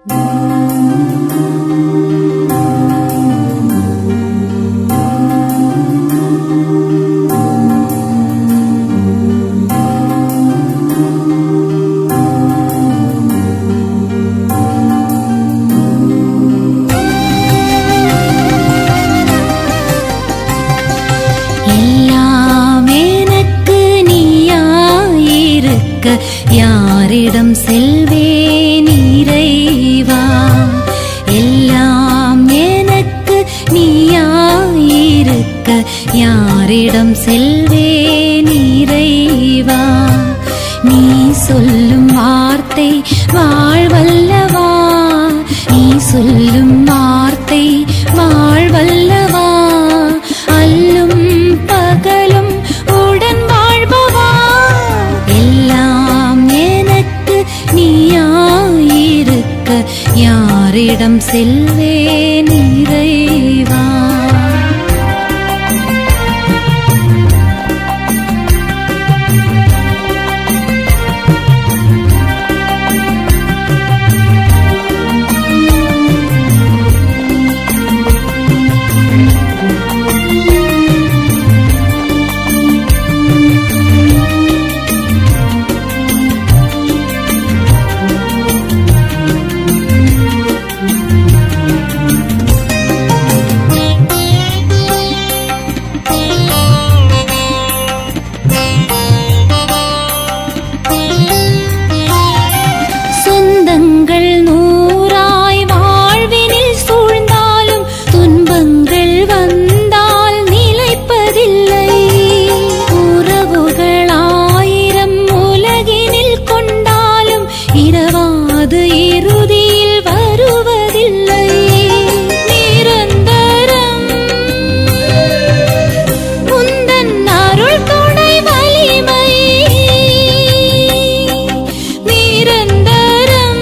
எல்லாம் எனக்கு நீயாயிருக்க யாரிடம் செல்வேன் இறைவா எல்லாம் எனக்கு நீயாயிருக்க யாரிடம் செல்வேன் இறைவா நீ சொல்லும் வார்த்தை வாழ்வல்லவா நீ சொல்லும் வார்த்தை வாழ்வல்லவா அல்லும் பகலும் உடன் வாழ்பவா எல்லாம் எனக்கு நீயாயிருக்க யாரிடம் செல்வேன் இறைவா சொந்தங்கள் நூறாய் வாழ்வினில் சூழ்ந்தாலும் துன்பங்கள் வந்தால் நிலைப்பதில்லை உறவுகள் ஆயிரம் உலகினில் கொண்டாலும் இரவாது இறுதியில் வருவதில்லை நிரந்தரம் உந்தன் அருள் துணை வலிமை நிரந்தரம்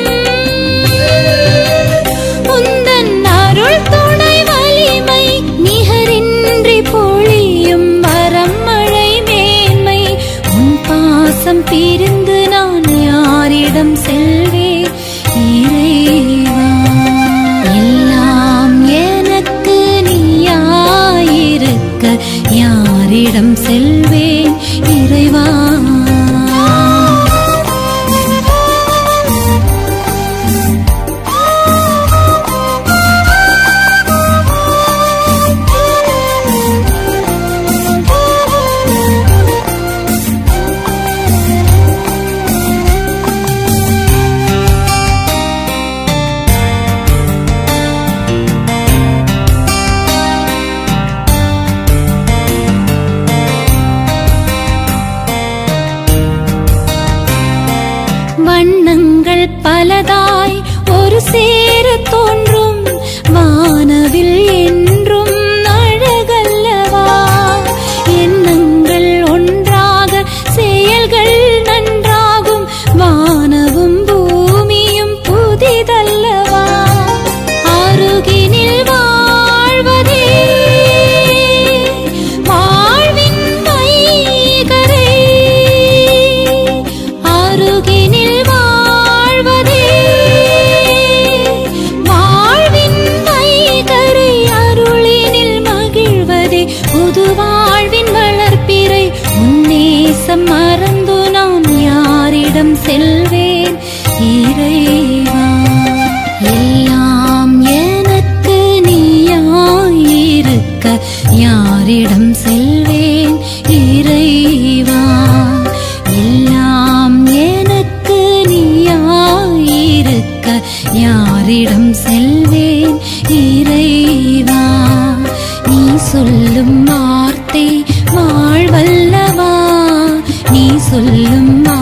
உந்தன் அருள் துணை வலிமை நிகரின்றி பொழியும் வரம் மழை மேன்மை உன் பாசம் பிரிந்து நான் யாரிடம் செல்வேன் இறைவா எல்லாம் எனக்கு நீயாயிருக்க யாரிடம் செல்வேன் இறைவா வண்ணங்கள் பலதாய் ஒரு சேர தோன்றும் வானவில் என்றும் அழகல்லவா எண்ணங்கள் ஒன்றாக செயல்கள் நன்றாகும் வானவும் பூமியும் புதிதல்லவா அருகினில் வாழ்வதே வாழ்வின் மைகரை அருகினில் வாழ்வதே வாழ்வின் மைகரை அருளினில் மகிழ்வதே புது வாழ்வின் வளர்ப்பிறை உன்னேசம் மறந்து நான் யாரிடம் செல்வேன் இறைவா எல்லாம் எனக்கு நீயாயிருக்க யாரிடம் செல்வேன் இறைவா எல்லாம் எனக்கு நீயாயிருக்க யாரிடம் செல்வேன் இறைவா நீ சொல்லும் வார்த்தை வாழ்வல்லவா நீ சொல்லும்